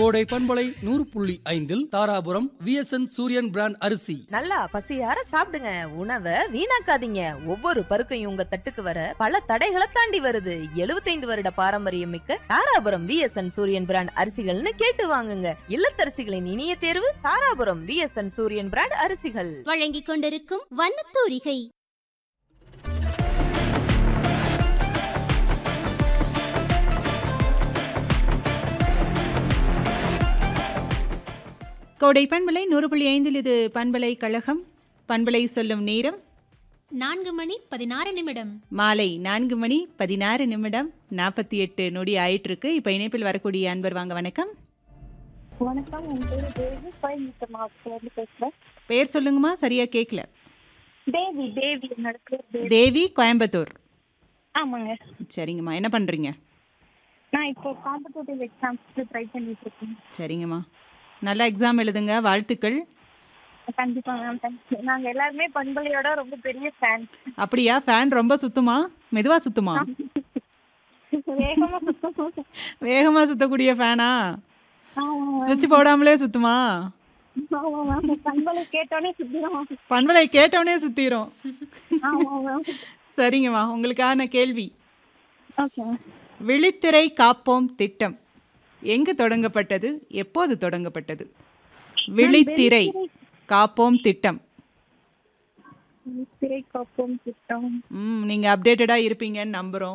கோடை பண்பலை நூறு புள்ளி ஐந்தில் தாராபுரம் விஎஸ்என் சூரியன் பிராண்ட் அரிசி நல்லா பசியார சாப்பிடுங்க உணவை வீணாக்காதீங்க ஒவ்வொரு பருக்கையும் உங்க தட்டுக்கு வர பல தடைகளை தாண்டி வருது 75 வருட பாரம்பரியம் மிக்க தாராபுரம் விஎஸ்என் சூரியன் பிராண்ட் அரிசிகள்னு கேட்டு வாங்குங்க இல்லத்தரசிகளின் இனிய தேர்வு தாராபுரம் விஎஸ்என் சூரியன் பிராண்ட் அரிசிகள் வழங்கிக் கொண்டிருக்கும் வண்ணத்தூரிகை கோடை பண்பலை நூறு புள்ளி ஐந்தில் இது பண்பலை கழகம் பண்பலை சொல்லும் நேரம் நான்கு மணி பதினாறு நிமிடம் மாலை நான்கு மணி பதினாறு நிமிடம் நாற்பத்தி எட்டு நொடி ஆயிட்டிருக்கு இப்போ இணைப்பில் வரக்கூடிய அன்பர் வாங்க வணக்கம் வணக்கம் என் பேர் தேவி கோயம்புத்தூர் மாவட்டத்துலேருந்து பேசுகிறேன் பேர் சொல்லுங்கம்மா சரியா கேட்கல தேவி தேவி என்னோட பேர் தேவி தேவி கோயம்புத்தூர் ஆமாங்க சரிங்கம்மா என்ன பண்ணுறீங்க நான் இப்போ காம்படிட்டிவ் எக்ஸாம்ஸ்க்கு ட்ரை பண்ணிட்டு இருக்கேன் சரிங்கம்மா நல்லா எக்ஸாம் எழுதுங்க வாழ்த்துக்கள் கண்டிப்பா மேம் தேங்க்யூ நாங்கள் எல்லாருமே பண்பலையோட ரொம்ப பெரிய ஃபேன் அப்படியா ஃபேன் ரொம்ப சுத்துமா மெதுவா சுத்துமா வேகமாக வேகமாக சுத்தக்கூடிய ஃபேனா ஆமாம் சுவிட்ச் போடாமலே சுத்துமா ஆமாம் மேம் பண்பலை கேட்டோன்னே சுத்திடும் பண்பலை கேட்டவுடனே சுத்திரும் ஆமாம் மேம் சரிங்கம்மா உங்களுக்கான கேள்வி ஓகே மேம் விழித்திரை காப்போம் திட்டம் எங்கு தொடங்கப்பட்டது எப்போது தொடங்கப்பட்டது விழித்திரை காப்போம் திட்டம் திரை காப்போம் திட்டம் ம் நீங்கள் அப்டேட்டடாக இருப்பீங்கன்னு நம்புகிறோம்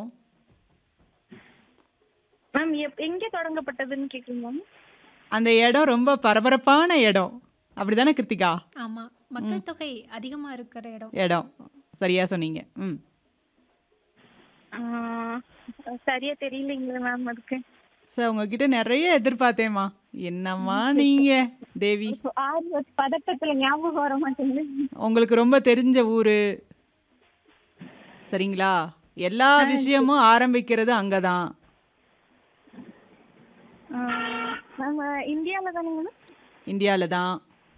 மேம் எப் எங்கே தொடங்கப்பட்டதுன்னு கேட்குறீங்க மேம் அந்த இடம் ரொம்ப பரபரப்பான இடம் அப்படிதானே கிருத்திகா ஆமா மக்கள் தொகை அதிகமா இருக்கிற இடம் இடம் சரியா சொன்னீங்க ம் ஆஹ், சரியா தெரியலைங்களே மேம் அதுக்கு சார் உங்ககிட்ட நிறைய எதிர்பார்த்தேம்மா என்னம்மா நீங்கள் தேவி ஆறு பதட்டத்துல ஞாபகம் வர மாட்டேங்குது உங்களுக்கு ரொம்ப தெரிஞ்ச ஊர் சரிங்களா எல்லா விஷயமும் ஆரம்பிக்கிறது அங்கே தான் ஆஹ், நம்ம இந்தியாவில் தானுங்களா இந்தியாவில் தான்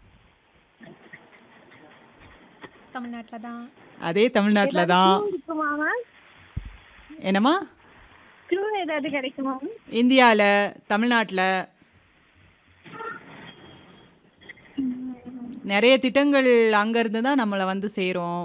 தமிழ்நாட்டுல தான் அதே தமிழ்நாட்டில் தான் இருக்குமா மேம் என்னம்மா க்ளூ ஏதாவது கிடைக்குமா மேம் இந்தியாவில் தமிழ்நாட்டில் நிறைய திட்டங்கள் அங்கேருந்து தான் நம்மளை வந்து சேரும்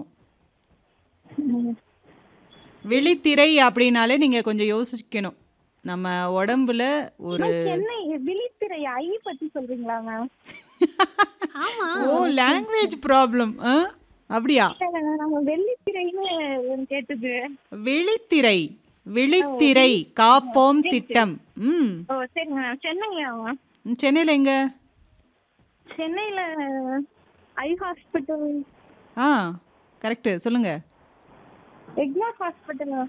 விழித்திரை அப்படின்னாலே நீங்கள் கொஞ்சம் யோசிக்கணும் நம்ம உடம்புல ஒரு சென்னை விழித்திரை ஐ பத்தி சொல்றீங்களா மேம் ஆமா ஓ லாங்குவேஜ் ப்ராப்ளம் அப்படியா நம்ம வெள்ளித்திரைன்னு ஒன்று கேட்டது விழித்திரை விழித்திரை காப்போம் திட்டம் ம் ஓ சரி மேம் சென்னையா மேம் சென்னையில் எங்க சென்னையில ஐ ஹாஸ்பிட்டல் ஆ கரெக்டு சொல்லுங்க எக்னாக் ஹாஸ்பிட்டல்